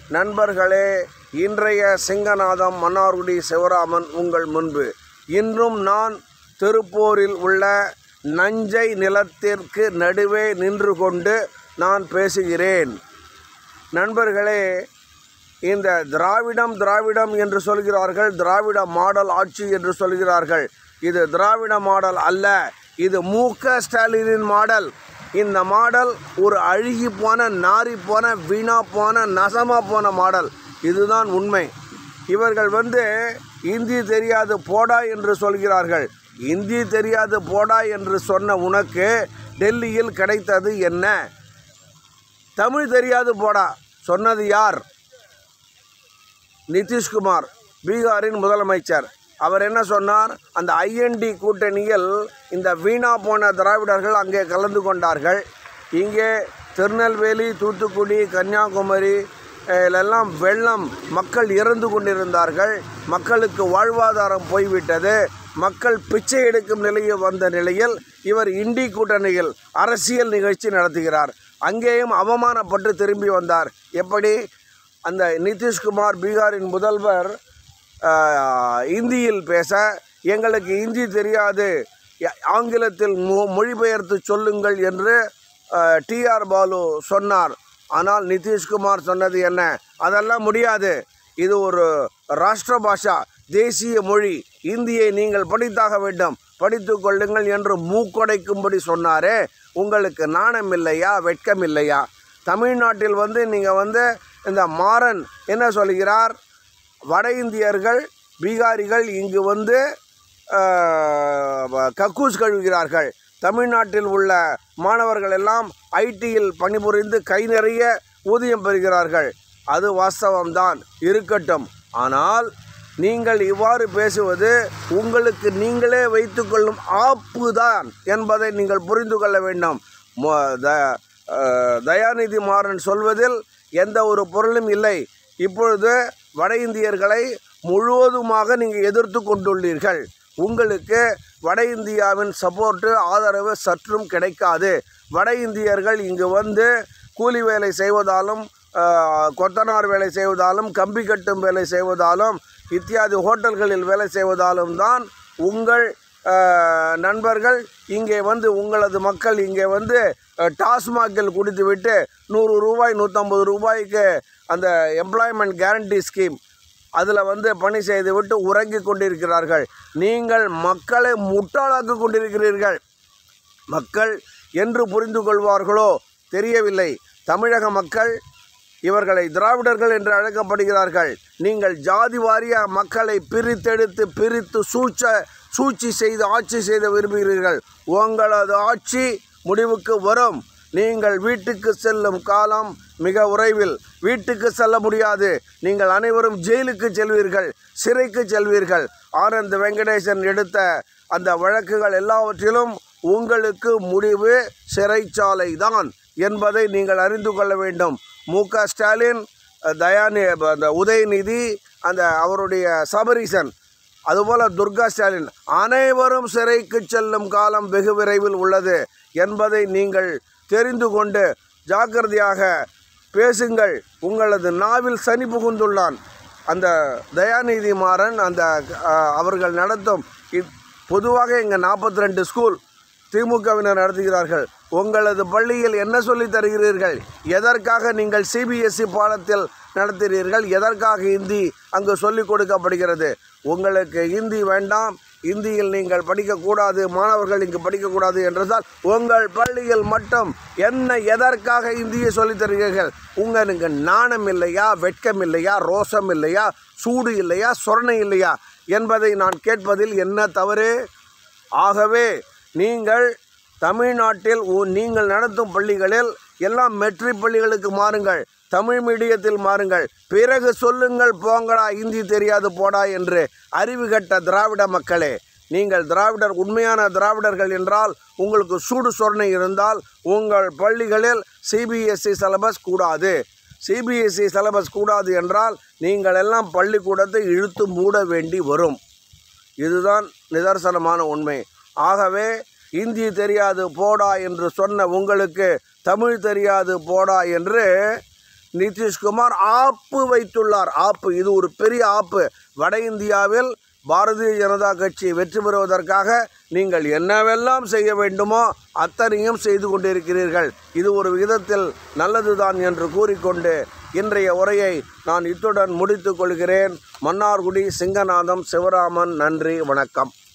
நண்பர்களே இன்றைய சிங்கநாதம் மன்னார்குடி சிவராமன் உங்கள் முன்பு இன்றும் நான் திருப்பூரில் உள்ள நஞ்சை நிலத்திற்கு நடுவே நின்று கொண்டு நான் பேசுகிறேன் நண்பர்களே இந்த திராவிடம் திராவிடம் என்று சொல்கிறார்கள் திராவிட மாடல் ஆட்சி என்று சொல்கிறார்கள் இது திராவிட மாடல் அல்ல இது மு க ஸ்டாலினின் மாடல் இந்த மாடல் ஒரு அழுகி போன நாரி போன வீணா போன நசமா போன மாடல் இதுதான் உண்மை இவர்கள் வந்து இந்தி தெரியாது போடா என்று சொல்கிறார்கள் இந்தி தெரியாது போடா என்று சொன்ன உனக்கு டெல்லியில் கிடைத்தது என்ன தமிழ் தெரியாது போடா சொன்னது யார் நிதிஷ்குமார் பீகாரின் முதலமைச்சர் அவர் என்ன சொன்னார் அந்த ஐஎன்டி கூட்டணியில் இந்த வீணா போன திராவிடர்கள் அங்கே கலந்து கொண்டார்கள் இங்கே திருநெல்வேலி தூத்துக்குடி கன்னியாகுமரி எல்லாம் வெள்ளம் மக்கள் இறந்து கொண்டிருந்தார்கள் மக்களுக்கு வாழ்வாதாரம் போய்விட்டது மக்கள் பிச்சை எடுக்கும் நிலையில் வந்த நிலையில் இவர் இண்டி கூட்டணியில் அரசியல் நிகழ்ச்சி நடத்துகிறார் அங்கேயும் அவமானப்பட்டு திரும்பி வந்தார் எப்படி அந்த நிதிஷ்குமார் பீகாரின் முதல்வர் ஆஹ், இந்தியில் பேச எங்களுக்கு இந்தி தெரியாது ய- ஆங்கிலத்தில் மொ மொழிபெயர்த்து சொல்லுங்கள் என்று டிஆர் பாலு சொன்னார் ஆனால் நிதிஷ்குமார் சொன்னது என்ன அதெல்லாம் முடியாது இது ஒரு ராஷ்டிர பாஷா தேசிய மொழி இந்தியை நீங்கள் படித்தாக வேண்டும் படித்து கொள்ளுங்கள் என்று மூக்கொடைக்கும்படி சொன்னாரே உங்களுக்கு நாணம் இல்லையா வெட்கம் இல்லையா தமிழ்நாட்டில் வந்து நீங்கள் வந்து இந்த மாறன் என்ன சொல்கிறார் வட இந்தியர்கள் பீகாரிகள் இங்கு வந்து ஆஹ், கக்கூஸ் கழுவுகிறார்கள் தமிழ்நாட்டில் உள்ள மாணவர்கள் எல்லாம் ஐடியில் பணிபுரிந்து கை நிறைய ஊதியம் பெறுகிறார்கள் அது வாஸ்தவம்தான் இருக்கட்டும் ஆனால் நீங்கள் இவ்வாறு பேசுவது உங்களுக்கு நீங்களே வைத்துக்கொள்ளும் ஆப்பு தான் என்பதை நீங்கள் புரிந்து கொள்ள வேண்டும் மொ- த- அஹ், தயாநிதி மாறன் சொல்வதில் எந்த ஒரு பொருளும் இல்லை இப்பொழுது வட இந்தியர்களை முழுவதுமாக நீங்கள் எதிர்த்து கொண்டுள்ளீர்கள் உங்களுக்கு வட இந்தியாவின் சப்போர்ட்டு ஆதரவு சற்றும் கிடைக்காது வட இந்தியர்கள் இங்கு வந்து கூலி வேலை செய்வதாலும் ஆஹ், கொத்தனார் வேலை செய்வதாலும் கம்பி கட்டும் வேலை செய்வதாலும் இத்தியாதி ஹோட்டல்களில் வேலை செய்வதாலும் தான் உங்கள் ஆஹ், நண்பர்கள் இங்கே வந்து உங்களது மக்கள் இங்கே வந்து அஹ், டாஸ்மாகில் குடித்துவிட்டு நூறு ரூபாய் நூற்றம்பது ரூபாய்க்கு அந்த எம்ப்ளாய்மெண்ட் கேரண்டி ஸ்கீம் அதில் வந்து பணி செய்துவிட்டு உறங்கிக் கொண்டிருக்கிறார்கள் நீங்கள் மக்களை முட்டாளாக்கி கொண்டிருக்கிறீர்கள் மக்கள் என்று புரிந்து கொள்வார்களோ தெரியவில்லை தமிழக மக்கள் இவர்களை திராவிடர்கள் என்று அழைக்கப்படுகிறார்கள் நீங்கள் ஜாதி வாரிய மக்களை பிரித்தெடுத்து பிரித்து சூழ்ச்ச சூழ்ச்சி செய்து ஆட்சி செய்த விரும்புகிறீர்கள் உங்களது ஆட்சி முடிவுக்கு வரும் நீங்கள் வீட்டுக்கு செல்லும் காலம் மிக விரைவில் வீட்டுக்கு செல்ல முடியாது நீங்கள் அனைவரும் ஜெயிலுக்கு செல்வீர்கள் சிறைக்கு செல்வீர்கள் ஆனந்த் வெங்கடேசன் எடுத்த அந்த வழக்குகள் எல்லாவற்றிலும் உங்களுக்கு முடிவு சிறைச்சாலை தான் என்பதை நீங்கள் அறிந்து கொள்ள வேண்டும் மு க ஸ்டாலின் அஹ், தயானி அந்த உதயநிதி அந்த அவருடைய சபரீசன் அதுபோல துர்கா ஸ்டாலின் அனைவரும் சிறைக்கு செல்லும் காலம் வெகு விரைவில் உள்ளது என்பதை நீங்கள் தெரிந்து கொண்டு ஜாக்கிரதையாக பேசுங்கள் உங்களது நாவில் சனி புகுந்துள்ளான் அந்த தயாநிதி மாறன் அந்த அஹ், அவர்கள் நடத்தும் இத்- பொதுவாக இங்கே நாற்பத்தி ரெண்டு ஸ்கூல் திமுகவினர் நடத்துகிறார்கள் உங்களது பள்ளியில் என்ன சொல்லித் தருகிறீர்கள் எதற்காக நீங்கள் சிபிஎஸ்இ பாடத்தில் நடத்துகிறீர்கள் எதற்காக ஹிந்தி அங்கு சொல்லிக் கொடுக்கப்படுகிறது உங்களுக்கு ஹிந்தி வேண்டாம் இந்தியில் நீங்கள் படிக்கக்கூடாது மாணவர்கள் இங்கு படிக்கக்கூடாது என்றதால் உங்கள் பள்ளியில் மட்டும் என்ன எதற்காக இந்தியை சொல்லித் தருகிறீர்கள் உங்களுக்கு நாணம் இல்லையா வெட்கம் இல்லையா ரோசம் இல்லையா சூடு இல்லையா சொரணை இல்லையா என்பதை நான் கேட்பதில் என்ன தவறு ஆகவே நீங்கள் தமிழ்நாட்டில் உ- நீங்கள் நடத்தும் பள்ளிகளில் எல்லாம் மெட்ரிக் பள்ளிகளுக்கு மாறுங்கள் தமிழ் மீடியத்தில் மாறுங்கள் பிறகு சொல்லுங்கள் போங்கடா ஹிந்தி தெரியாது போடா என்று அறிவு கட்ட திராவிட மக்களே நீங்கள் திராவிடர் உண்மையான திராவிடர்கள் என்றால் உங்களுக்கு சூடு சொரணை இருந்தால் உங்கள் பள்ளிகளில் சிபிஎஸ்இ சிலபஸ் கூடாது சிபிஎஸ்இ சிலபஸ் கூடாது என்றால் நீங்கள் எல்லாம் பள்ளிக்கூடத்தை இழுத்து மூட வேண்டி வரும் இதுதான் நிதர்சனமான உண்மை ஆகவே இந்தி தெரியாது போடா என்று சொன்ன உங்களுக்கு தமிழ் தெரியாது போடா என்று நிதிஷ்குமார் ஆப்பு வைத்துள்ளார் ஆப்பு இது ஒரு பெரிய ஆப்பு வட இந்தியாவில் பாரதிய ஜனதா கட்சி வெற்றி பெறுவதற்காக நீங்கள் என்னவெல்லாம் செய்ய வேண்டுமோ அத்தனையும் செய்து கொண்டிருக்கிறீர்கள் இது ஒரு விதத்தில் நல்லதுதான் என்று கூறிக்கொண்டு இன்றைய உரையை நான் இத்துடன் முடித்துக் கொள்கிறேன் மன்னார்குடி சிங்கநாதம் சிவராமன் நன்றி வணக்கம்